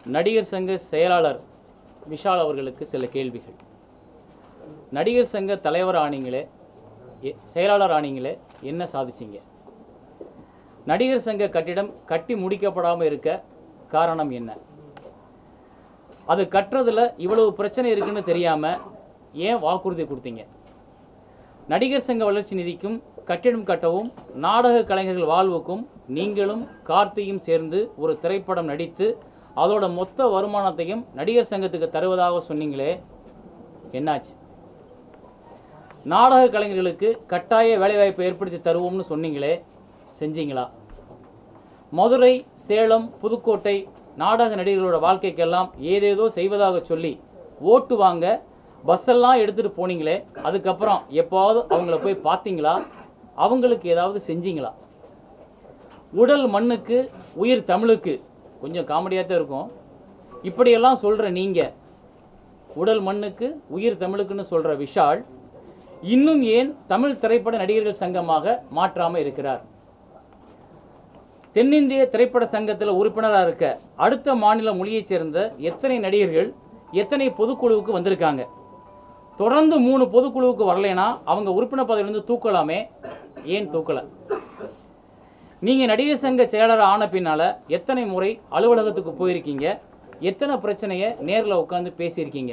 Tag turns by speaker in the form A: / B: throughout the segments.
A: நடிகர் சங்க செயலாளர் விஷால் அவர்களுக்கு சில கேள்விகள் நடிகர் சங்க தலைவர் ஆனீங்களே எ- செயலாளர் ஆனீங்களே என்ன சாதிச்சீங்க நடிகர் சங்க கட்டிடம் கட்டி முடிக்கப்படாமல் இருக்க காரணம் என்ன அது கட்டுறதுல இவ்வளவு பிரச்சனை இருக்குன்னு தெரியாமல் ஏன் வாக்குறுதி கொடுத்தீங்க நடிகர் சங்க வளர்ச்சி நிதிக்கும் கட்டிடம் கட்டவும் நாடக கலைஞர்கள் வாழ்வுக்கும் நீங்களும் கார்த்தியும் சேர்ந்து ஒரு திரைப்படம் நடித்து அதோட மொத்த வருமானத்தையும் நடிகர் சங்கத்துக்கு தருவதாக சொன்னீங்களே என்னாச்சு நாடக கலைஞர்களுக்கு கட்டாய வேலைவாய்ப்பு ஏற்படுத்தி தருவோம்னு சொன்னீங்களே செஞ்சீங்களா மதுரை சேலம் புதுக்கோட்டை நாடக நடிகர்களோட வாழ்க்கைக்கெல்லாம் ஏதேதோ செய்வதாக சொல்லி ஓட்டு வாங்க பஸ்ஸெல்லாம் எடுத்துகிட்டு போனீங்களே அதுக்கப்புறம் எப்போவாவது அவங்கள போய் பார்த்தீங்களா அவங்களுக்கு ஏதாவது செஞ்சீங்களா உடல் மண்ணுக்கு உயிர் தமிழுக்கு கொஞ்சம் காமெடியாக தான் இருக்கும் இப்படியெல்லாம் சொல்கிற நீங்கள் உடல் மண்ணுக்கு உயிர் தமிழுக்குன்னு சொல்கிற விஷால் இன்னும் ஏன் தமிழ் திரைப்பட நடிகர்கள் சங்கமாக மாற்றாமல் இருக்கிறார் தென்னிந்திய திரைப்பட சங்கத்தில் உறுப்பினராக இருக்க அடுத்த மாநில மொழியைச் சேர்ந்த எத்தனை நடிகர்கள் எத்தனை பொதுக்குழுவுக்கு வந்திருக்காங்க தொடர்ந்து மூணு பொதுக்குழுவுக்கு வரலைன்னா அவங்க உறுப்பினர் பதவியிலிருந்து தூக்கலாமே ஏன் தூக்கலை நீங்கள் நடிகர் சங்க செயலர் ஆன பின்னால் எத்தனை முறை அலுவலகத்துக்கு போயிருக்கீங்க எத்தனை பிரச்சனையை நேரில் உட்காந்து பேசியிருக்கீங்க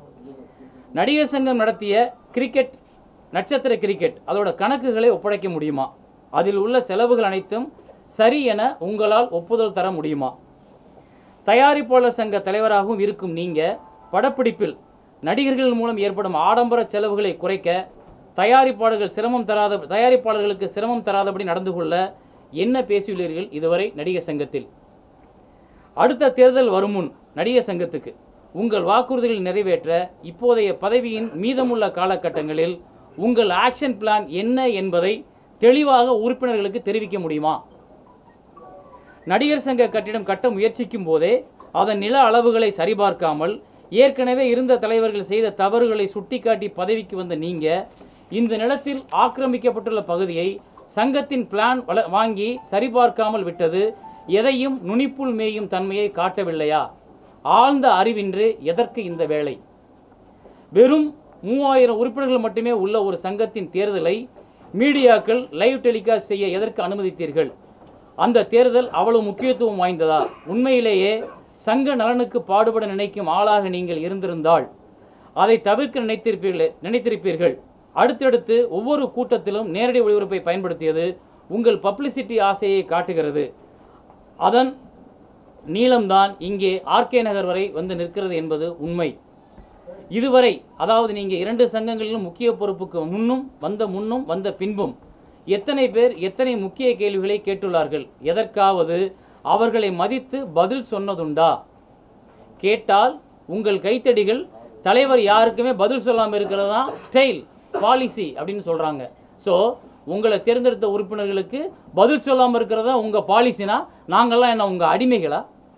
A: நடிகர் சங்கம் நடத்திய கிரிக்கெட் நட்சத்திர கிரிக்கெட் அதோட கணக்குகளை ஒப்படைக்க முடியுமா அதில் உள்ள செலவுகள் அனைத்தும் சரி என உங்களால் ஒப்புதல் தர முடியுமா தயாரிப்பாளர் சங்க தலைவராகவும் இருக்கும் நீங்கள் படப்பிடிப்பில் நடிகர்கள் மூலம் ஏற்படும் ஆடம்பர செலவுகளை குறைக்க தயாரிப்பாளர்கள் சிரமம் தராத தயாரிப்பாளர்களுக்கு சிரமம் தராதபடி நடந்து கொள்ள என்ன பேசியுள்ளீர்கள் இதுவரை நடிகர் சங்கத்தில் அடுத்த தேர்தல் வரும் முன் நடிகர் சங்கத்துக்கு உங்கள் வாக்குறுதிகளை நிறைவேற்ற இப்போதைய பதவியின் மீதமுள்ள காலகட்டங்களில் உங்கள் ஆக்ஷன் பிளான் என்ன என்பதை தெளிவாக உறுப்பினர்களுக்கு தெரிவிக்க முடியுமா நடிகர் சங்க கட்டிடம் கட்ட முயற்சிக்கும் போதே அதன் நில அளவுகளை சரிபார்க்காமல் ஏற்கனவே இருந்த தலைவர்கள் செய்த தவறுகளை சுட்டிக்காட்டி பதவிக்கு வந்த நீங்க இந்த நிலத்தில் ஆக்கிரமிக்கப்பட்டுள்ள பகுதியை சங்கத்தின் பிளான் வள வாங்கி சரிபார்க்காமல் விட்டது எதையும் நுனிப்புல் மேயும் தன்மையை காட்டவில்லையா ஆழ்ந்த அறிவின்றி எதற்கு இந்த வேலை வெறும் மூவாயிரம் உறுப்பினர்கள் மட்டுமே உள்ள ஒரு சங்கத்தின் தேர்தலை மீடியாக்கள் லைவ் டெலிகாஸ்ட் செய்ய எதற்கு அனுமதித்தீர்கள் அந்த தேர்தல் அவ்வளவு முக்கியத்துவம் வாய்ந்ததா உண்மையிலேயே சங்க நலனுக்கு பாடுபட நினைக்கும் ஆளாக நீங்கள் இருந்திருந்தால் அதை தவிர்க்க நினைத்திருப்பீர்களே நினைத்திருப்பீர்கள் அடுத்தடுத்து ஒவ்வொரு கூட்டத்திலும் நேரடி ஒளிபரப்பை பயன்படுத்தியது உங்கள் பப்ளிசிட்டி ஆசையை காட்டுகிறது அதன் நீளம்தான் இங்கே ஆர்கே நகர் வரை வந்து நிற்கிறது என்பது உண்மை இதுவரை அதாவது நீங்கள் இரண்டு சங்கங்களிலும் முக்கிய பொறுப்புக்கு முன்னும் வந்த முன்னும் வந்த பின்பும் எத்தனை பேர் எத்தனை முக்கிய கேள்விகளை கேட்டுள்ளார்கள் எதற்காவது அவர்களை மதித்து பதில் சொன்னதுண்டா கேட்டால் உங்கள் கைத்தடிகள் தலைவர் யாருக்குமே பதில் சொல்லாமல் இருக்கிறது தான் ஸ்டைல் பாலிசி அப்படின்னு சொல்கிறாங்க ஸோ உங்களை தேர்ந்தெடுத்த உறுப்பினர்களுக்கு பதில் சொல்லாமல் இருக்கிறது தான் உங்கள் பாலிசினா நாங்கள்லாம் என்ன உங்கள் அடிமைகளா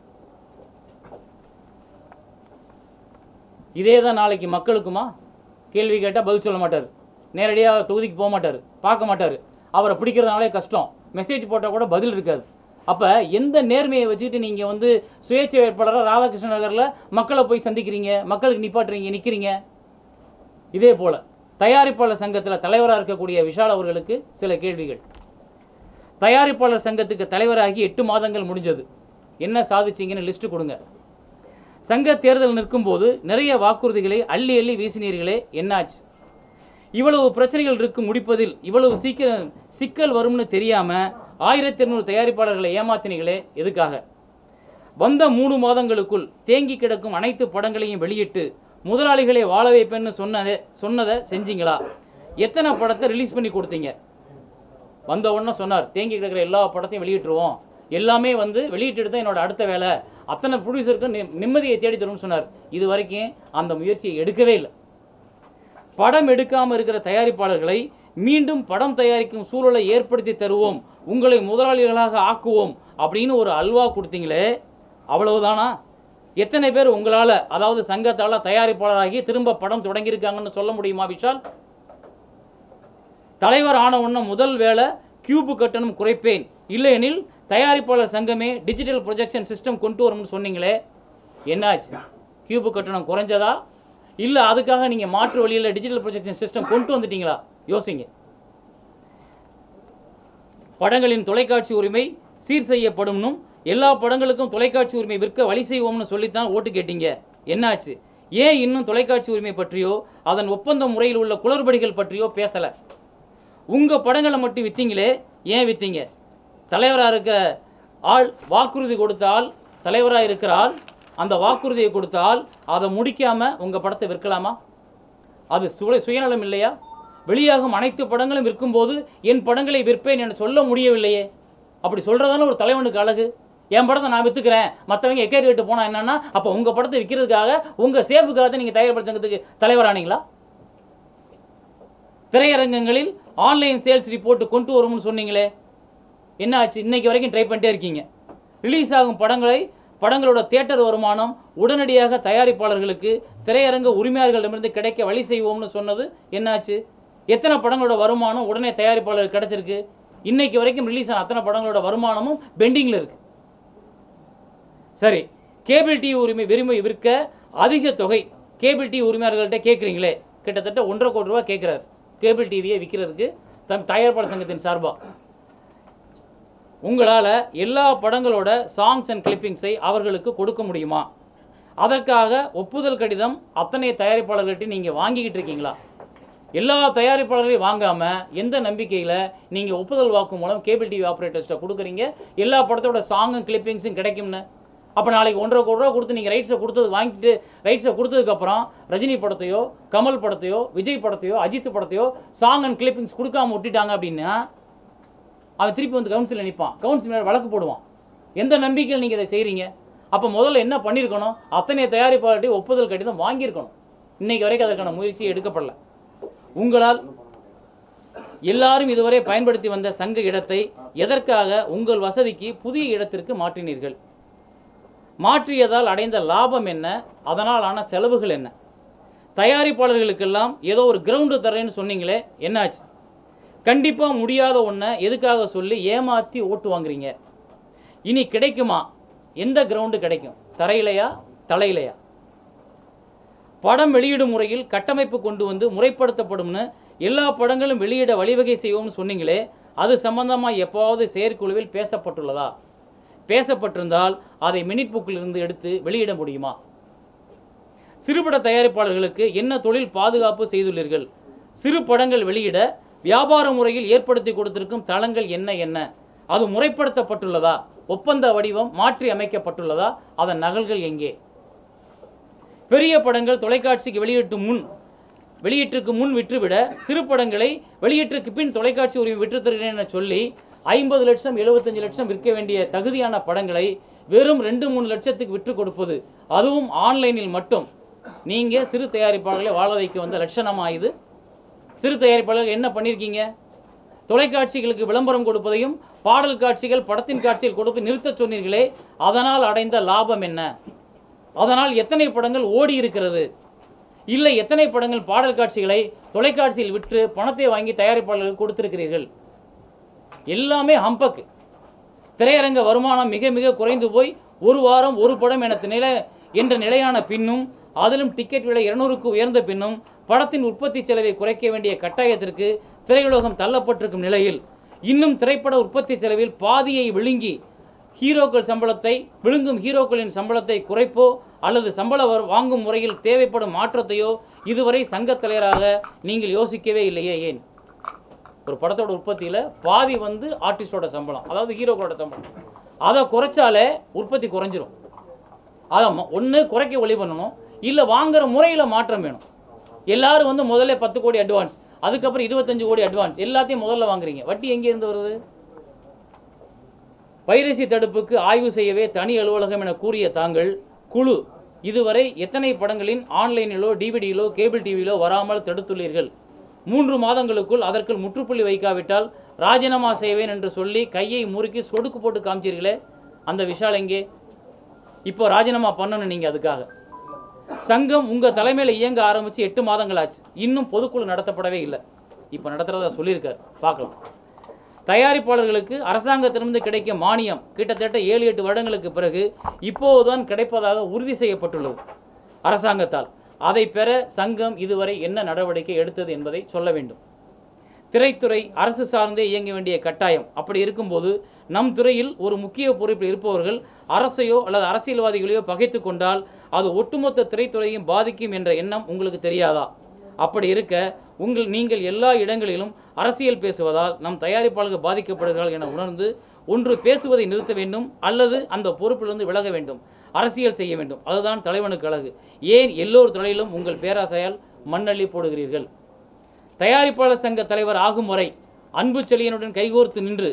A: இதே தான் நாளைக்கு மக்களுக்குமா கேள்வி கேட்டால் பதில் சொல்ல மாட்டார் நேரடியாக தொகுதிக்கு போக மாட்டார் பார்க்க மாட்டார் அவரை பிடிக்கிறதுனாலே கஷ்டம் மெசேஜ் போட்டால் கூட பதில் இருக்காது அப்போ எந்த நேர்மையை வச்சுக்கிட்டு நீங்கள் வந்து சுயேட்சை வேட்பாளராக ராதாகிருஷ்ண நகரில் மக்களை போய் சந்திக்கிறீங்க மக்களுக்கு நிப்பாட்டுறீங்க நிற்கிறீங்க இதே போல் தயாரிப்பாளர் சங்கத்தில் தலைவராக இருக்கக்கூடிய விஷால் அவர்களுக்கு சில கேள்விகள் தயாரிப்பாளர் சங்கத்துக்கு தலைவராகி எட்டு மாதங்கள் முடிஞ்சது என்ன சாதிச்சீங்கன்னு லிஸ்ட்டு கொடுங்க சங்க தேர்தல் நிற்கும்போது நிறைய வாக்குறுதிகளை அள்ளி அள்ளி வீசினீர்களே என்னாச்சு இவ்வளவு பிரச்சனைகள் இருக்கு முடிப்பதில் இவ்வளவு சீக்கிரம் சிக்கல் வரும்னு தெரியாமல் ஆயிரத்தி இருநூறு தயாரிப்பாளர்களை ஏமாத்தினீங்களே எதுக்காக வந்த மூணு மாதங்களுக்குள் தேங்கி கிடக்கும் அனைத்து படங்களையும் வெளியிட்டு முதலாளிகளை வாழ வைப்பேன்னு சொன்னதை சொன்னதை செஞ்சீங்களா எத்தனை படத்தை ரிலீஸ் பண்ணி கொடுத்தீங்க வந்த உடனே சொன்னார் தேங்கி கிடக்கிற எல்லா படத்தையும் வெளியிட்டுருவோம் எல்லாமே வந்து வெளியிட்டு தான் என்னோட அடுத்த வேலை அத்தனை ப்ரொடியூசருக்கு நி நிம்மதியை தேடி தரும்னு சொன்னார் இது வரைக்கும் அந்த முயற்சியை எடுக்கவே இல்லை படம் எடுக்காமல் இருக்கிற தயாரிப்பாளர்களை மீண்டும் படம் தயாரிக்கும் சூழலை ஏற்படுத்தி தருவோம் உங்களை முதலாளிகளாக ஆக்குவோம் அப்படின்னு ஒரு அல்வா கொடுத்தீங்களே அவ்வளவுதானா எத்தனை பேர் உங்களால் அதாவது சங்கத்தால் தயாரிப்பாளராகி திரும்ப படம் தொடங்கியிருக்காங்கன்னு சொல்ல முடியுமா விஷால் தலைவர் ஆன உடனே முதல் வேலை கியூபு கட்டணம் குறைப்பேன் இல்லையெனில் தயாரிப்பாளர் சங்கமே டிஜிட்டல் ப்ரொஜெக்ஷன் சிஸ்டம் கொண்டு வரும்னு சொன்னீங்களே என்னாச்சு கியூபு கட்டணம் குறைஞ்சதா இல்லை அதுக்காக நீங்கள் மாற்று வழியில் டிஜிட்டல் ப்ரொஜெக்ஷன் சிஸ்டம் கொண்டு வந்துட்டீங்களா யோசிங்க படங்களின் தொலைக்காட்சி உரிமை சீர் செய்யப்படும்னும் எல்லா படங்களுக்கும் தொலைக்காட்சி உரிமை விற்க வழி செய்வோம்னு சொல்லித்தான் ஓட்டு கேட்டீங்க என்னாச்சு ஏன் இன்னும் தொலைக்காட்சி உரிமை பற்றியோ அதன் ஒப்பந்த முறையில் உள்ள குளறுபடிகள் பற்றியோ பேசலை உங்கள் படங்களை மட்டும் விற்றீங்களே ஏன் விற்றீங்க தலைவராக இருக்கிற ஆள் வாக்குறுதி கொடுத்த ஆள் தலைவராக இருக்கிற ஆள் அந்த வாக்குறுதியை கொடுத்த ஆள் அதை முடிக்காமல் உங்கள் படத்தை விற்கலாமா அது சுய சுயநலம் இல்லையா வெளியாகும் அனைத்து படங்களும் விற்கும்போது என் படங்களை விற்பேன் என சொல்ல முடியவில்லையே அப்படி சொல்கிறதான ஒரு தலைவனுக்கு அழகு என் படத்தை நான் விற்றுக்கிறேன் மற்றவங்க எக்கேரி விட்டு போனால் என்னன்னா அப்போ உங்கள் படத்தை விற்கிறதுக்காக உங்கள் சேஃபுக்காக தான் நீங்கள் தயாரிப்பாளர் சங்கத்துக்கு தலைவரானீங்களா திரையரங்கங்களில் ஆன்லைன் சேல்ஸ் ரிப்போர்ட் கொண்டு வரும்னு சொன்னீங்களே என்ன ஆச்சு இன்னைக்கு வரைக்கும் ட்ரை பண்ணிட்டே இருக்கீங்க ரிலீஸ் ஆகும் படங்களை படங்களோட தியேட்டர் வருமானம் உடனடியாக தயாரிப்பாளர்களுக்கு திரையரங்க உரிமையாளர்களிடமிருந்து கிடைக்க வழி செய்வோம்னு சொன்னது என்னாச்சு எத்தனை படங்களோட வருமானம் உடனே தயாரிப்பாளருக்கு கிடைச்சிருக்கு இன்னைக்கு வரைக்கும் ரிலீஸ் ஆன அத்தனை படங்களோட வருமானமும் பெண்டிங்கில் இருக்கு சரி கேபிள் டிவி உரிமை விரும்பி விற்க அதிக தொகை கேபிள் டிவி உரிமையாளர்கள்ட்ட கேட்குறீங்களே கிட்டத்தட்ட ஒன்றரை கோடி ரூபா கேட்குறாரு கேபிள் டிவியை விற்கிறதுக்கு தம் தயாரிப்பாளர் சங்கத்தின் சார்பாக உங்களால் எல்லா படங்களோட சாங்ஸ் அண்ட் கிளிப்பிங்ஸை அவர்களுக்கு கொடுக்க முடியுமா அதற்காக ஒப்புதல் கடிதம் அத்தனை தயாரிப்பாளர்கள்ட்ட நீங்கள் வாங்கிக்கிட்டு இருக்கீங்களா எல்லா தயாரிப்பாளர்களையும் வாங்காமல் எந்த நம்பிக்கையில் நீங்கள் ஒப்புதல் வாக்கு மூலம் கேபிள் டிவி ஆப்ரேட்டர்ஸ்ட்டை கொடுக்குறீங்க எல்லா படத்தோட சாங்கும் கிளிப்பிங்ஸும் கிடைக்கும்னு அப்போ நாளைக்கு ஒன்றரை கோடி ரூபா கொடுத்து நீங்கள் ரைட்ஸை கொடுத்தது வாங்கிட்டு ரைட்ஸை கொடுத்ததுக்கப்புறம் ரஜினி படத்தையோ கமல் படத்தையோ விஜய் படத்தையோ அஜித் படத்தையோ சாங் அண்ட் கிளிப்பிங்ஸ் கொடுக்காம விட்டுட்டாங்க அப்படின்னா அவன் திருப்பி வந்து கவுன்சிலில் நிற்பான் கவுன்சில் மேலே வழக்கு போடுவான் எந்த நம்பிக்கையில் நீங்கள் இதை செய்கிறீங்க அப்போ முதல்ல என்ன பண்ணியிருக்கணும் அத்தனை தயாரிப்பாளர்கிட்ட ஒப்புதல் கடிதம் வாங்கியிருக்கணும் இன்னைக்கு வரைக்கும் அதற்கான முயற்சி எடுக்கப்படல உங்களால் எல்லாரும் இதுவரை பயன்படுத்தி வந்த சங்க இடத்தை எதற்காக உங்கள் வசதிக்கு புதிய இடத்திற்கு மாற்றினீர்கள் மாற்றியதால் அடைந்த லாபம் என்ன அதனால் ஆன செலவுகள் என்ன தயாரிப்பாளர்களுக்கெல்லாம் ஏதோ ஒரு கிரவுண்டு தரேன்னு சொன்னீங்களே என்னாச்சு கண்டிப்பாக முடியாத ஒன்றை எதுக்காக சொல்லி ஏமாற்றி ஓட்டு வாங்குறீங்க இனி கிடைக்குமா எந்த கிரவுண்டு கிடைக்கும் தரையிலையா தலையிலையா படம் வெளியிடும் முறையில் கட்டமைப்பு கொண்டு வந்து முறைப்படுத்தப்படும்னு எல்லா படங்களும் வெளியிட வழிவகை செய்வோம்னு சொன்னீங்களே அது சம்பந்தமாக எப்போவாவது செயற்குழுவில் பேசப்பட்டுள்ளதா பேசப்பட்டிருந்தால் அதை மினிட் புக்கில் இருந்து எடுத்து வெளியிட முடியுமா சிறுபட தயாரிப்பாளர்களுக்கு என்ன தொழில் பாதுகாப்பு செய்துள்ளீர்கள் சிறு படங்கள் வெளியிட வியாபார முறையில் ஏற்படுத்தி கொடுத்திருக்கும் தளங்கள் என்ன என்ன அது முறைப்படுத்தப்பட்டுள்ளதா ஒப்பந்த வடிவம் மாற்றி அமைக்கப்பட்டுள்ளதா அதன் நகல்கள் எங்கே பெரிய படங்கள் தொலைக்காட்சிக்கு வெளியிட்டு முன் வெளியீட்டுக்கு முன் விற்றுவிட சிறு படங்களை வெளியீட்டுக்கு பின் தொலைக்காட்சி உரிமை விற்று தருகிறேன் என சொல்லி ஐம்பது லட்சம் எழுபத்தஞ்சு லட்சம் விற்க வேண்டிய தகுதியான படங்களை வெறும் ரெண்டு மூணு லட்சத்துக்கு விற்று கொடுப்பது அதுவும் ஆன்லைனில் மட்டும் நீங்கள் சிறு தயாரிப்பாளர்களை வாழ வைக்க வந்த லட்சணமா இது சிறு தயாரிப்பாளர்கள் என்ன பண்ணியிருக்கீங்க தொலைக்காட்சிகளுக்கு விளம்பரம் கொடுப்பதையும் பாடல் காட்சிகள் படத்தின் காட்சிகள் கொடுத்து நிறுத்தச் சொன்னீர்களே அதனால் அடைந்த லாபம் என்ன அதனால் எத்தனை படங்கள் ஓடி இருக்கிறது இல்லை எத்தனை படங்கள் பாடல் காட்சிகளை தொலைக்காட்சியில் விற்று பணத்தை வாங்கி தயாரிப்பாளர்களுக்கு கொடுத்திருக்கிறீர்கள் எல்லாமே ஹம்பக்கு திரையரங்க வருமானம் மிக மிக குறைந்து போய் ஒரு வாரம் ஒரு படம் என நிலை என்ற நிலையான பின்னும் அதிலும் டிக்கெட் விலை இருநூறுக்கு உயர்ந்த பின்னும் படத்தின் உற்பத்தி செலவை குறைக்க வேண்டிய கட்டாயத்திற்கு திரையுலகம் தள்ளப்பட்டிருக்கும் நிலையில் இன்னும் திரைப்பட உற்பத்தி செலவில் பாதியை விழுங்கி ஹீரோக்கள் சம்பளத்தை விழுங்கும் ஹீரோக்களின் சம்பளத்தை குறைப்போ அல்லது சம்பள வரு- வாங்கும் முறையில் தேவைப்படும் மாற்றத்தையோ இதுவரை சங்கத் தலைவராக நீங்கள் யோசிக்கவே இல்லையே ஏன் ஒரு படத்தோட உற்பத்தியில் பாதி வந்து ஆர்டிஸ்டோட சம்பளம் அதாவது ஹீரோக்களோட சம்பளம் அதை குறைச்சாலே உற்பத்தி குறைஞ்சிரும் அதை ஒன்று குறைக்க ஒளி பண்ணணும் இல்லை வாங்குற முறையில் மாற்றம் வேணும் எல்லாரும் வந்து முதல்ல பத்து கோடி அட்வான்ஸ் அதுக்கப்புறம் இருபத்தஞ்சு கோடி அட்வான்ஸ் எல்லாத்தையும் முதல்ல வாங்குறீங்க வட்டி எங்கேருந்து வருது பைரசி தடுப்புக்கு ஆய்வு செய்யவே தனி அலுவலகம் என கூறிய தாங்கள் குழு இதுவரை எத்தனை படங்களின் ஆன்லைனிலோ டிவிடியிலோ கேபிள் டிவியிலோ வராமல் தடுத்துள்ளீர்கள் மூன்று மாதங்களுக்குள் அதற்குள் முற்றுப்புள்ளி வைக்காவிட்டால் ராஜினாமா செய்வேன் என்று சொல்லி கையை முறுக்கி சொடுக்கு போட்டு காமிச்சீர்களே அந்த விஷால் எங்கே இப்போ ராஜினாமா பண்ணணும் நீங்கள் அதுக்காக சங்கம் உங்கள் தலைமையில் இயங்க ஆரம்பித்து எட்டு மாதங்கள் ஆச்சு இன்னும் பொதுக்குழு நடத்தப்படவே இல்லை இப்போ நடத்துகிறதா சொல்லியிருக்காரு பார்க்கலாம் தயாரிப்பாளர்களுக்கு அரசாங்கத்திலிருந்து கிடைக்கும் மானியம் கிட்டத்தட்ட ஏழு எட்டு வருடங்களுக்கு பிறகு இப்போதுதான் கிடைப்பதாக உறுதி செய்யப்பட்டுள்ளது அரசாங்கத்தால் அதை பெற சங்கம் இதுவரை என்ன நடவடிக்கை எடுத்தது என்பதை சொல்ல வேண்டும் திரைத்துறை அரசு சார்ந்தே இயங்க வேண்டிய கட்டாயம் அப்படி இருக்கும்போது நம் துறையில் ஒரு முக்கிய பொறுப்பில் இருப்பவர்கள் அரசையோ அல்லது அரசியல்வாதிகளையோ பகைத்து கொண்டால் அது ஒட்டுமொத்த திரைத்துறையும் பாதிக்கும் என்ற எண்ணம் உங்களுக்கு தெரியாதா அப்படி இருக்க உங்கள் நீங்கள் எல்லா இடங்களிலும் அரசியல் பேசுவதால் நம் தயாரிப்பாளர்கள் பாதிக்கப்படுகிறார்கள் என உணர்ந்து ஒன்று பேசுவதை நிறுத்த வேண்டும் அல்லது அந்த பொறுப்பிலிருந்து விலக வேண்டும் அரசியல் செய்ய வேண்டும் அதுதான் தலைவனுக்கு அழகு ஏன் எல்லோர் தலையிலும் உங்கள் பேராசையால் மண்ணள்ளி போடுகிறீர்கள் தயாரிப்பாளர் சங்க தலைவர் ஆகும் வரை அன்பு செழியனுடன் கைகோர்த்து நின்று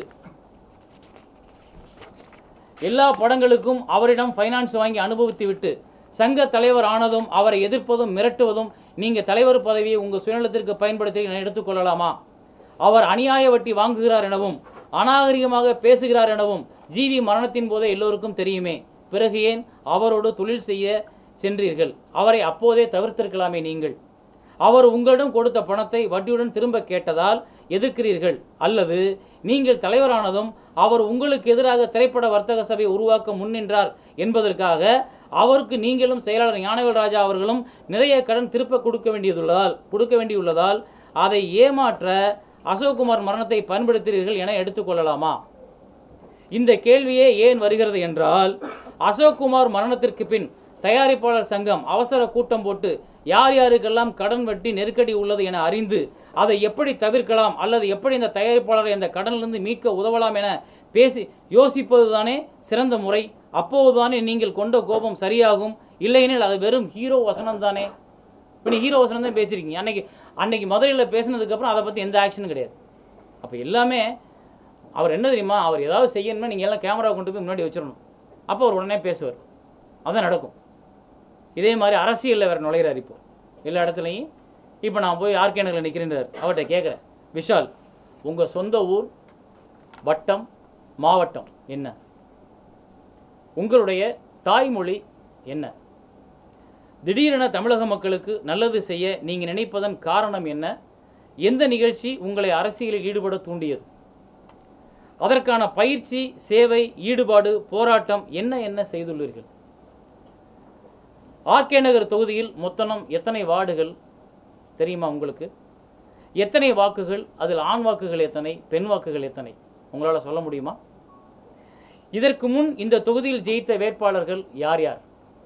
A: எல்லா படங்களுக்கும் அவரிடம் ஃபைனான்ஸ் வாங்கி அனுபவித்து விட்டு சங்க தலைவர் ஆனதும் அவரை எதிர்ப்பதும் மிரட்டுவதும் நீங்கள் தலைவர் பதவியை உங்கள் சுயநலத்திற்கு பயன்படுத்தி என எடுத்துக்கொள்ளலாமா அவர் அநியாய வட்டி வாங்குகிறார் எனவும் அநாகரிகமாக பேசுகிறார் எனவும் ஜிவி மரணத்தின் போதே எல்லோருக்கும் தெரியுமே பிறகு ஏன் அவரோடு தொழில் செய்ய சென்றீர்கள் அவரை அப்போதே தவிர்த்திருக்கலாமே நீங்கள் அவர் உங்களிடம் கொடுத்த பணத்தை வட்டியுடன் திரும்ப கேட்டதால் எதிர்க்கிறீர்கள் அல்லது நீங்கள் தலைவரானதும் அவர் உங்களுக்கு எதிராக திரைப்பட வர்த்தக சபை உருவாக்க முன்னின்றார் என்பதற்காக அவருக்கு நீங்களும் செயலாளர் ஞானவேல் ராஜா அவர்களும் நிறைய கடன் திருப்ப கொடுக்க வேண்டியதுள்ளதால் கொடுக்க வேண்டியுள்ளதால் அதை ஏமாற்ற அசோக்குமார் மரணத்தை பயன்படுத்துகிறீர்கள் என எடுத்துக்கொள்ளலாமா இந்த கேள்வியே ஏன் வருகிறது என்றால் அசோக்குமார் மரணத்திற்கு பின் தயாரிப்பாளர் சங்கம் அவசர கூட்டம் போட்டு யார் யாருக்கெல்லாம் கடன் வட்டி நெருக்கடி உள்ளது என அறிந்து அதை எப்படி தவிர்க்கலாம் அல்லது எப்படி இந்த தயாரிப்பாளரை அந்த கடனிலிருந்து மீட்க உதவலாம் என பேசி யோசிப்பது தானே சிறந்த முறை அப்போதுதானே நீங்கள் கொண்ட கோபம் சரியாகும் இல்லையெனில் அது வெறும் ஹீரோ வசனம் தானே இப்போ நீ ஹீரோ வசனம் தான் பேசியிருக்கீங்க அன்னைக்கு அன்னைக்கு மதுரையில் பேசினதுக்கப்புறம் அதை பற்றி எந்த ஆக்ஷனும் கிடையாது அப்போ எல்லாமே அவர் என்ன தெரியுமா அவர் ஏதாவது செய்யணும்னா நீங்கள் எல்லாம் கேமரா கொண்டு போய் முன்னாடி வச்சிடணும் அப்போ அவர் உடனே பேசுவார் அதான் நடக்கும் இதே மாதிரி அரசியலில் வேறு நுழையிறார் இப்போ எல்லா இடத்துலையும் இப்போ நான் போய் ஆர்கே நகரில் நிற்கிறேன்றார் அவர்கிட்ட கேட்குறேன் விஷால் உங்கள் சொந்த ஊர் வட்டம் மாவட்டம் என்ன உங்களுடைய தாய்மொழி என்ன திடீரென தமிழக மக்களுக்கு நல்லது செய்ய நீங்கள் நினைப்பதன் காரணம் என்ன எந்த நிகழ்ச்சி உங்களை அரசியலில் ஈடுபட தூண்டியது அதற்கான பயிற்சி சேவை ஈடுபாடு போராட்டம் என்ன என்ன செய்துள்ளீர்கள் ஆர்கே நகர் தொகுதியில் மொத்தம் எத்தனை வார்டுகள் தெரியுமா உங்களுக்கு எத்தனை வாக்குகள் அதில் ஆண் வாக்குகள் எத்தனை பெண் வாக்குகள் எத்தனை உங்களால் சொல்ல முடியுமா இதற்கு முன் இந்த தொகுதியில் ஜெயித்த வேட்பாளர்கள் யார் யார்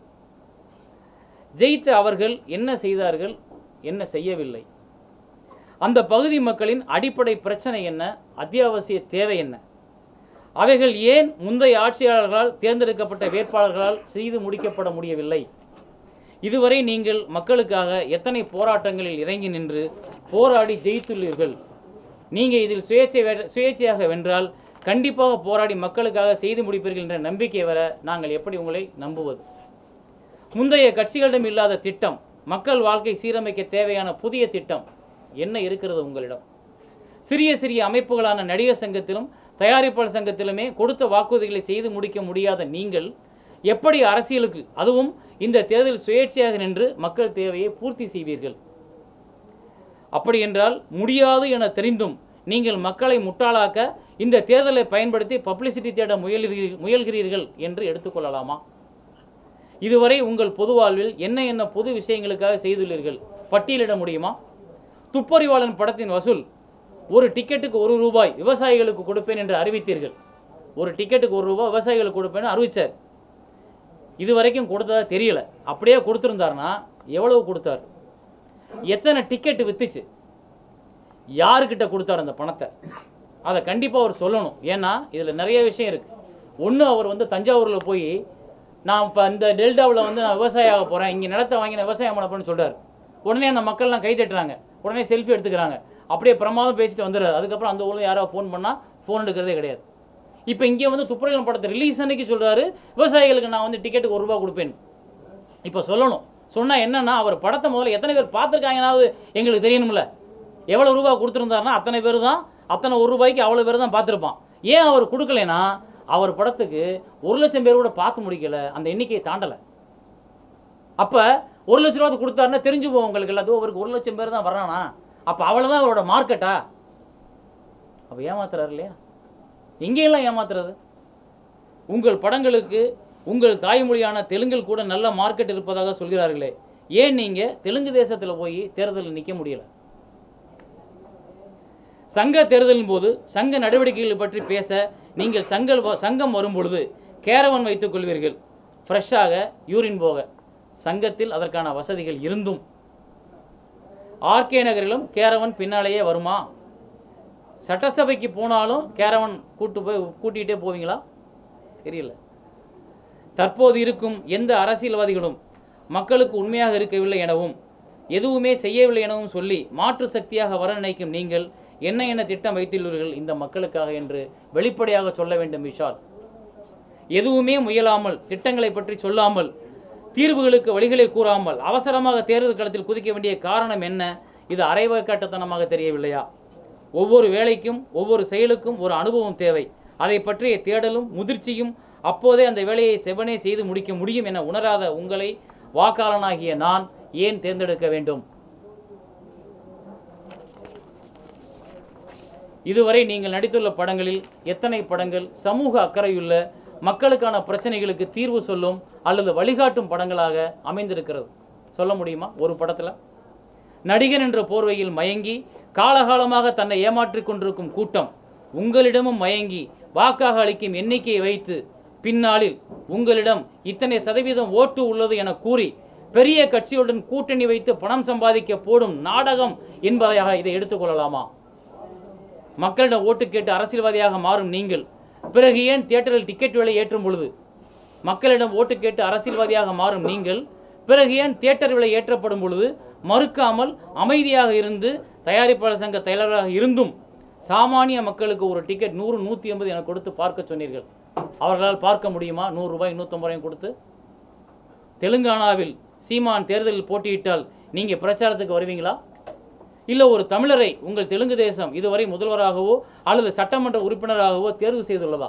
A: ஜெயித்த அவர்கள் என்ன செய்தார்கள் என்ன செய்யவில்லை அந்த பகுதி மக்களின் அடிப்படை பிரச்சனை என்ன அத்தியாவசிய தேவை என்ன அவைகள் ஏன் முந்தைய ஆட்சியாளர்களால் தேர்ந்தெடுக்கப்பட்ட வேட்பாளர்களால் செய்து முடிக்கப்பட முடியவில்லை இதுவரை நீங்கள் மக்களுக்காக எத்தனை போராட்டங்களில் இறங்கி நின்று போராடி ஜெயித்துள்ளீர்கள் நீங்கள் இதில் சுயேட்சை வெ- சுயேட்சையாக வென்றால் கண்டிப்பாக போராடி மக்களுக்காக செய்து முடிப்பீர்கள் என்ற நம்பிக்கை வர நாங்கள் எப்படி உங்களை நம்புவது முந்தைய கட்சிகளிடம் இல்லாத திட்டம் மக்கள் வாழ்க்கை சீரமைக்க தேவையான புதிய திட்டம் என்ன இருக்கிறது உங்களிடம் சிறிய சிறிய அமைப்புகளான நடிகர் சங்கத்திலும் தயாரிப்பாளர் சங்கத்திலுமே கொடுத்த வாக்குறுதிகளை செய்து முடிக்க முடியாத நீங்கள் எப்படி அரசியலுக்கு அதுவும் இந்த தேர்தல் சுயேட்சையாக நின்று மக்கள் தேவையை பூர்த்தி செய்வீர்கள் அப்படி என்றால் முடியாது என தெரிந்தும் நீங்கள் மக்களை முட்டாளாக்க இந்த தேர்தலை பயன்படுத்தி பப்ளிசிட்டி தேட முயல்கிறீர்கள் முயல்கிறீர்கள் என்று எடுத்துக்கொள்ளலாமா இதுவரை உங்கள் பொது வாழ்வில் என்ன என்ன பொது விஷயங்களுக்காக செய்துள்ளீர்கள் பட்டியலிட முடியுமா துப்பறிவாளன் படத்தின் வசூல் ஒரு டிக்கெட்டுக்கு ஒரு ரூபாய் விவசாயிகளுக்கு கொடுப்பேன் என்று அறிவித்தீர்கள் ஒரு டிக்கெட்டுக்கு ஒரு ரூபாய் விவசாயிகளுக்கு கொடுப்பேன்னு அறிவிச்சார் இது வரைக்கும் கொடுத்ததா தெரியல அப்படியே கொடுத்துருந்தாருன்னா எவ்வளவு கொடுத்தார் எத்தனை டிக்கெட் வித்துச்சு யாருக்கிட்ட கொடுத்தார் அந்த பணத்தை அதை கண்டிப்பாக அவர் சொல்லணும் ஏன்னா இதில் நிறைய விஷயம் இருக்குது ஒன்று அவர் வந்து தஞ்சாவூரில் போய் நான் இப்போ இந்த டெல்டாவில் வந்து நான் விவசாயம் ஆக போகிறேன் இங்கே நிலத்தை வாங்கி நான் விவசாயம் பண்ண போறேன்னு சொல்றாரு உடனே அந்த மக்கள்லாம் கை தட்டுறாங்க உடனே செல்ஃபி எடுத்துக்கிறாங்க அப்படியே பிரமாதம் பேசிட்டு வந்துடுறாரு அதுக்கப்புறம் அந்த ஊரில் யாராவது ஃபோன் பண்ணால் ஃபோன் எடுக்கிறதே கிடையாது இப்போ இங்கே வந்து துப்புரலம் படத்தை ரிலீஸ் அன்னைக்கு சொல்கிறாரு விவசாயிகளுக்கு நான் வந்து டிக்கெட்டுக்கு ஒரு ரூபா கொடுப்பேன் இப்போ சொல்லணும் சொன்னால் என்னன்னா அவர் படத்தை முதல்ல எத்தனை பேர் பார்த்துருக்காங்கனாவது எங்களுக்கு தெரியணும்ல எவ்வளோ ரூபா கொடுத்துருந்தாருன்னா அத்தனை பேர் தான் அத்தனை ஒரு ரூபாய்க்கு அவ்வளோ பேர் தான் பார்த்துருப்பான் ஏன் அவர் கொடுக்கலைன்னா அவர் படத்துக்கு ஒரு லட்சம் பேர் கூட பார்த்து முடிக்கல அந்த எண்ணிக்கையை தாண்டலை அப்போ ஒரு லட்ச ரூபா கொடுத்தாருன்னா தெரிஞ்சு போகும் உங்களுக்கு எல்லாத்துக்கும் அவருக்கு ஒரு லட்சம் பேர் தான் வர்றானா அப்போ அவ்வளோதான் அவரோட மார்க்கெட்டா அப்போ ஏமாத்துறாரு இல்லையா எங்கேயெல்லாம் ஏமாத்துறது உங்கள் படங்களுக்கு உங்கள் தாய்மொழியான தெலுங்கில் கூட நல்ல மார்க்கெட் இருப்பதாக சொல்கிறார்களே ஏன் நீங்கள் தெலுங்கு தேசத்தில் போய் தேர்தலில் நிற்க முடியல சங்க தேர்தலின் போது சங்க நடவடிக்கைகள் பற்றி பேச நீங்கள் சங்கல் வ- சங்கம் வரும்பொழுது கேரவன் வைத்துக் கொள்வீர்கள் ஃப்ரெஷ்ஷாக யூரின் போக சங்கத்தில் அதற்கான வசதிகள் இருந்தும் ஆர்கே நகரிலும் கேரவன் பின்னாலேயே வருமா சட்டசபைக்கு போனாலும் கேரவன் கூட்டு போய் கூட்டிகிட்டே போவீங்களா தெரியல தற்போது இருக்கும் எந்த அரசியல்வாதிகளும் மக்களுக்கு உண்மையாக இருக்கவில்லை எனவும் எதுவுமே செய்யவில்லை எனவும் சொல்லி மாற்று சக்தியாக வர நினைக்கும் நீங்கள் என்ன என்ன திட்டம் வைத்துள்ளீர்கள் இந்த மக்களுக்காக என்று வெளிப்படையாக சொல்ல வேண்டும் விஷால் எதுவுமே முயலாமல் திட்டங்களை பற்றி சொல்லாமல் தீர்வுகளுக்கு வழிகளை கூறாமல் அவசரமாக தேர்தல் களத்தில் குதிக்க வேண்டிய காரணம் என்ன இது அரைவக்கட்டத்தனமாக தெரியவில்லையா ஒவ்வொரு வேலைக்கும் ஒவ்வொரு செயலுக்கும் ஒரு அனுபவம் தேவை அதை பற்றிய தேடலும் முதிர்ச்சியும் அப்போதே அந்த வேலையை செவனே செய்து முடிக்க முடியும் என உணராத உங்களை வாக்காளனாகிய நான் ஏன் தேர்ந்தெடுக்க வேண்டும் இதுவரை நீங்கள் நடித்துள்ள படங்களில் எத்தனை படங்கள் சமூக அக்கறையுள்ள மக்களுக்கான பிரச்சனைகளுக்கு தீர்வு சொல்லும் அல்லது வழிகாட்டும் படங்களாக அமைந்திருக்கிறது சொல்ல முடியுமா ஒரு படத்தில் நடிகன் என்ற போர்வையில் மயங்கி காலகாலமாக தன்னை ஏமாற்றிக் கொண்டிருக்கும் கூட்டம் உங்களிடமும் மயங்கி வாக்காக அளிக்கும் எண்ணிக்கையை வைத்து பின்னாளில் உங்களிடம் இத்தனை சதவீதம் ஓட்டு உள்ளது என கூறி பெரிய கட்சியுடன் கூட்டணி வைத்து பணம் சம்பாதிக்க போடும் நாடகம் என்பதையாக இதை எடுத்துக்கொள்ளலாமா மக்களிடம் ஓட்டு கேட்டு அரசியல்வாதியாக மாறும் நீங்கள் பிறகு ஏன் தியேட்டரில் டிக்கெட் விலை ஏற்றும் பொழுது மக்களிடம் ஓட்டு கேட்டு அரசியல்வாதியாக மாறும் நீங்கள் பிறகு ஏன் தியேட்டர் விலை ஏற்றப்படும் பொழுது மறுக்காமல் அமைதியாக இருந்து தயாரிப்பாளர் சங்க தலைவராக இருந்தும் சாமானிய மக்களுக்கு ஒரு டிக்கெட் நூறு நூற்றி ஐம்பது என கொடுத்து பார்க்க சொன்னீர்கள் அவர்களால் பார்க்க முடியுமா நூறு ரூபாய் நூற்றம்பது ரூபாயும் கொடுத்து தெலுங்கானாவில் சீமான் தேர்தலில் போட்டியிட்டால் நீங்கள் பிரச்சாரத்துக்கு வருவீங்களா இல்லை ஒரு தமிழரை உங்கள் தெலுங்கு தேசம் இதுவரை முதல்வராகவோ அல்லது சட்டமன்ற உறுப்பினராகவோ தேர்வு செய்துள்ளதா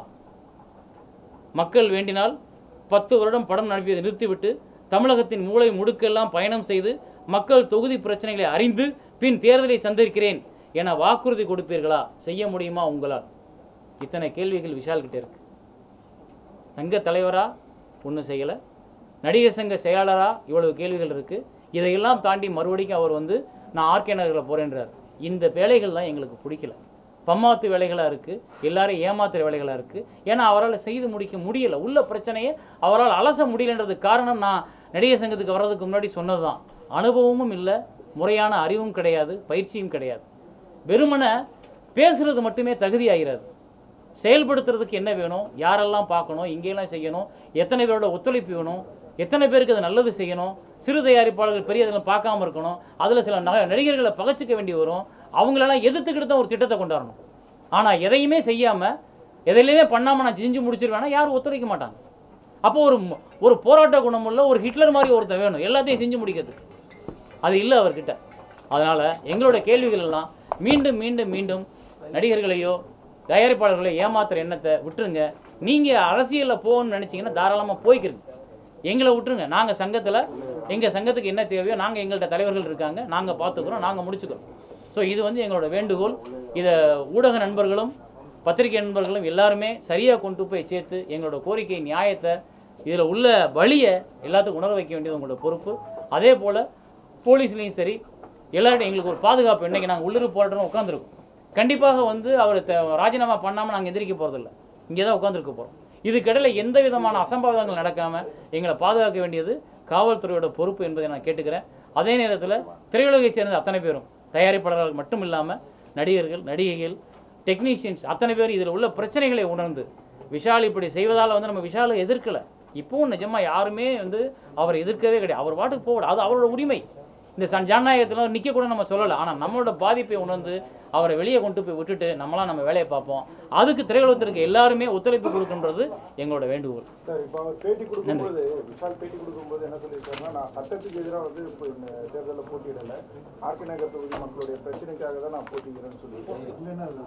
A: மக்கள் வேண்டினால் பத்து வருடம் படம் நடப்பியதை நிறுத்திவிட்டு தமிழகத்தின் மூளை முடுக்கெல்லாம் பயணம் செய்து மக்கள் தொகுதி பிரச்சனைகளை அறிந்து பின் தேர்தலை சந்திருக்கிறேன் என வாக்குறுதி கொடுப்பீர்களா செய்ய முடியுமா உங்களால் இத்தனை கேள்விகள் விஷால் கிட்ட இருக்கு சங்க தலைவரா ஒன்றும் செய்யலை நடிகர் சங்க செயலாளரா இவ்வளவு கேள்விகள் இருக்குது இதையெல்லாம் தாண்டி மறுபடியும் அவர் வந்து நான் ஆர்கே நகரில் போகிறேன்றார் இந்த வேலைகள்லாம் எங்களுக்கு பிடிக்கல பம்மாத்து வேலைகளாக இருக்குது எல்லாரும் ஏமாத்துற வேலைகளாக இருக்குது ஏன்னா அவரால் செய்து முடிக்க முடியல உள்ள பிரச்சனையை அவரால் அலச முடியலன்றதுக்கு காரணம் நான் நடிகர் சங்கத்துக்கு வர்றதுக்கு முன்னாடி சொன்னது தான் அனுபவமும் இல்லை முறையான அறிவும் கிடையாது பயிற்சியும் கிடையாது வெறுமனே பேசுறது மட்டுமே தகுதியாகிறது செயல்படுத்துறதுக்கு என்ன வேணும் யாரெல்லாம் பார்க்கணும் எங்கெல்லாம் செய்யணும் எத்தனை பேரோட ஒத்துழைப்பு வேணும் எத்தனை பேருக்கு அது நல்லது செய்யணும் சிறு தயாரிப்பாளர்கள் பெரிய இதெல்லாம் பார்க்காம இருக்கணும் அதில் சில நக நடிகர்களை பகச்சிக்க வேண்டி வரும் அவங்களெல்லாம் எதிர்த்துக்கிட்டு தான் ஒரு திட்டத்தை கொண்டாடணும் ஆனால் எதையுமே செய்யாமல் எதையுமே பண்ணாமல் நான் செஞ்சு முடிச்சிருவேன்னா யாரும் ஒத்துழைக்க மாட்டாங்க அப்போ ஒரு ம- ஒரு போராட்ட குணமுள்ள ஒரு ஹிட்லர் மாதிரி ஒருத்தன் வேணும் எல்லாத்தையும் செஞ்சு முடிக்கிறதுக்கு அது இல்லை அவர்கிட்ட அதனால் எங்களோட கேள்விகள் எல்லாம் மீண்டும் மீண்டும் மீண்டும் நடிகர்களையோ தயாரிப்பாளர்களையோ ஏமாத்துற எண்ணத்தை விட்டுருங்க நீங்கள் அரசியலில் போகணும்னு நினச்சிங்கன்னா தாராளமாக போய்க்கிறங்க எங்களை விட்டுருங்க நாங்கள் சங்கத்தில் எங்கள் சங்கத்துக்கு என்ன தேவையோ நாங்கள் எங்கள்கிட்ட தலைவர்கள் இருக்காங்க நாங்கள் பார்த்துக்குறோம் நாங்கள் முடிச்சுக்கிறோம் ஸோ இது வந்து எங்களோட வேண்டுகோள் இதை ஊடக நண்பர்களும் பத்திரிகை நண்பர்களும் எல்லாருமே சரியாக கொண்டு போய் சேர்த்து எங்களோட கோரிக்கை நியாயத்தை இதில் உள்ள வழியை எல்லாத்துக்கும் உணர வைக்க வேண்டியது உங்களோட பொறுப்பு அதே போல் போலீஸ்லேயும் சரி எல்லார்ட்டையும் எங்களுக்கு ஒரு பாதுகாப்பு இன்றைக்கி நாங்கள் உள்ளூர் போராட்டம் உட்காந்துருக்கோம் கண்டிப்பாக வந்து அவர் த- ராஜினாமா பண்ணாமல் நாங்கள் எந்திரிக்க போகிறதில்ல இங்கே தான் உட்காந்துருக்க போகிறோம் இதுக்கிடையில் எந்த விதமான அசம்பாவிதங்கள் நடக்காமல் எங்களை பாதுகாக்க வேண்டியது காவல்துறையோட பொறுப்பு என்பதை நான் கேட்டுக்கிறேன் அதே நேரத்தில் திரையுலகைச் சேர்ந்த அத்தனை பேரும் தயாரிப்பாளர்கள் மட்டும் இல்லாமல் நடிகர்கள் நடிகைகள் டெக்னீஷியன்ஸ் அத்தனை பேர் இதில் உள்ள பிரச்சனைகளை உணர்ந்து விஷால் இப்படி செய்வதால் வந்து நம்ம விஷாலை எதிர்க்கலை இப்போவும் நிஜமாக யாருமே வந்து அவரை எதிர்க்கவே கிடையாது அவர் பாட்டுக்கு போகல அது அவரோட உரிமை இந்த சன் ஜனநாயகத்தில் நிற்க கூட நம்ம சொல்லலை ஆனால் நம்மளோட பாதிப்பை உணர்ந்து அவரை வெளியே கொண்டு போய் விட்டுட்டு நம்மளாம் நம்ம வேலையை பார்ப்போம் அதுக்கு திரையுலகத்திற்கு எல்லாருமே ஒத்துழைப்பு கொடுக்குன்றது எங்களோட வேண்டுகோள்
B: சார் இப்போ அவர் பேட்டி கொடுக்கும்போது விஷால் பேட்டி கொடுக்கும்போது என்ன சொல்லியிருக்காருன்னா நான் சட்டத்துக்கு எதிராக வந்து இப்போ இந்த தேர்தலில் போட்டியிடல ஆர்கே நகர் தொகுதி மக்களுடைய பிரச்சனைக்காக தான் நான் போட்டிக்கிறேன்னு சொல்லியிருக்கேன்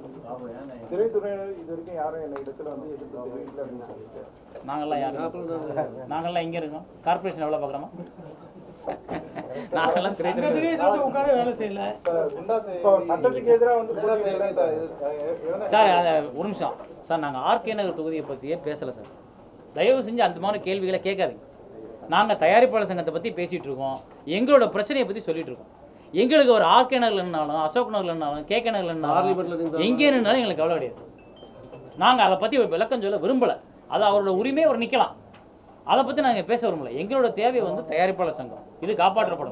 B: திரைத்துறை இது வரைக்கும் யாரும் என்ன இடத்துல வந்து எதிர்ப்பு தெரிவிக்கல அப்படின்னு சொல்லியிருக்கேன்
A: நாங்கள்லாம் யாரும் நாங்கள்லாம் எங்கே இருக்கோம் கார்ப்பரேஷன் எவ்வளோ பார்க்குறோமா நாங்கெல்லாம் திரைத்துறை
C: சங்கத்துக்கு எதிர்த்து உட்கார வேலை செய்யல
B: இப்போ சட்டத்துக்கு எதிராக வந்து போட்டியிடல
A: சார் அந்த ஒரு நிமிஷம் சார் நாங்கள் ஆர்கே நகர் தொகுதியை பற்றியே பேசலை சார் தயவு செஞ்சு அந்த மாதிரி கேள்விகளை கேட்காதீங்க நாங்கள் தயாரிப்பாளர் சங்கத்தை பற்றி பேசிகிட்டு இருக்கோம் எங்களோட பிரச்சனையை பற்றி சொல்லிட்டு இருக்கோம் எங்களுக்கு ஒரு ஆர்கே நகர்லன்னாலும் அசோக் நகர்லன்னாலும் கே கே நகர்லன்னாலும் எங்கே நின்னாலும் எங்களுக்கு கவலை கிடையாது நாங்கள் அதை பற்றி விளக்கம் சொல்ல விரும்பலை அது அவரோட உரிமையை அவர் நிற்கலாம் அதை பற்றி நாங்கள் பேச விரும்பல எங்களோட தேவை வந்து தயாரிப்பாளர் சங்கம் இது காப்பாற்றப்படணும்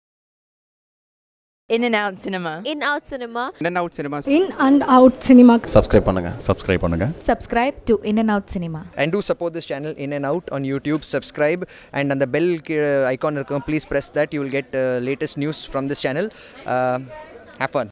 D: In and out cinema.
E: in out cinema
F: In and out cinemas.
C: In and out cinema
G: subscribe பண்ணுங்க
H: சப்ஸ்கிரைப் பண்ணுங்க
I: subscribe to In and Out Cinema.
J: and do support this channel in and out on youtube subscribe and on the bell uh, icon இருக்கும், please press that you will get uh, latest news from this channel uh, have fun